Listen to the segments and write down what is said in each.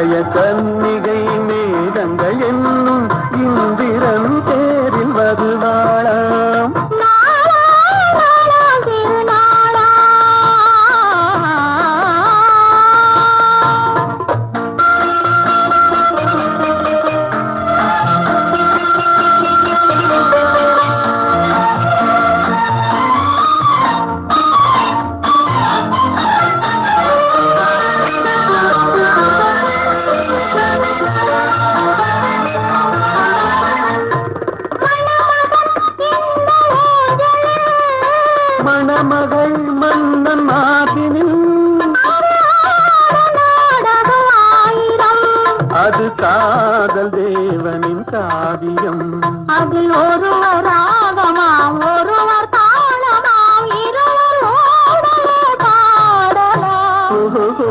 இளைய கன்னிகை மேகங்கள் என்னும் இந்திரன் தேரில் வருவாளாம் நாளா நாளா திருநாளா மணமகள் மன்னன் மாபினில் நாடகம் ஆயிரம் அது காதல் தேவனின் காவியம் அதில் ஒருவர் ராகமாம் ஒருவர் தாளமாம் இருவர் ஓடலே பாடலாம் ஓஹோ.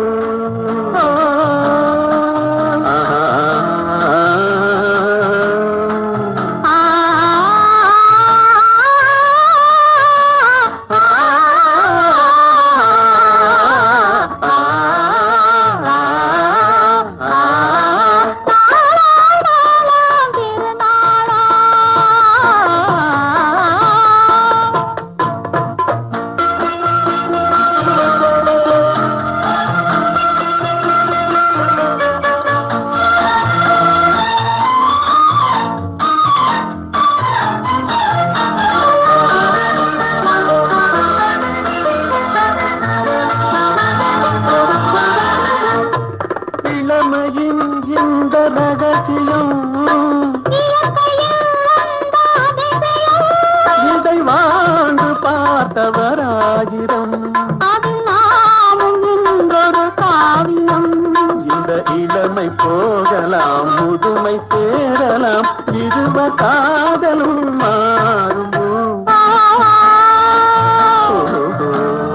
ஆஹா. ஆ இளமையின் இந்த ரகசியம் இதை வாழ்ந்து பார்த்தவராயிரம் இந்த இளமை போகலாம் முதுமை சேரலாம் இருவ காதலும் மாறுமோ ஓஹோ.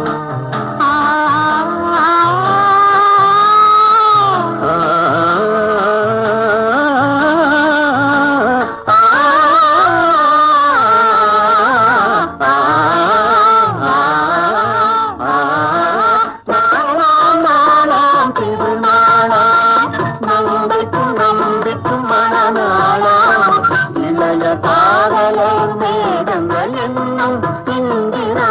ஆ. நாளாம் திருநாளாம் நம்பிக்கும் நம்பிக்கும் மனநாளாம் இளைய காதலை மேகங்கள் என்னும் இந்திரா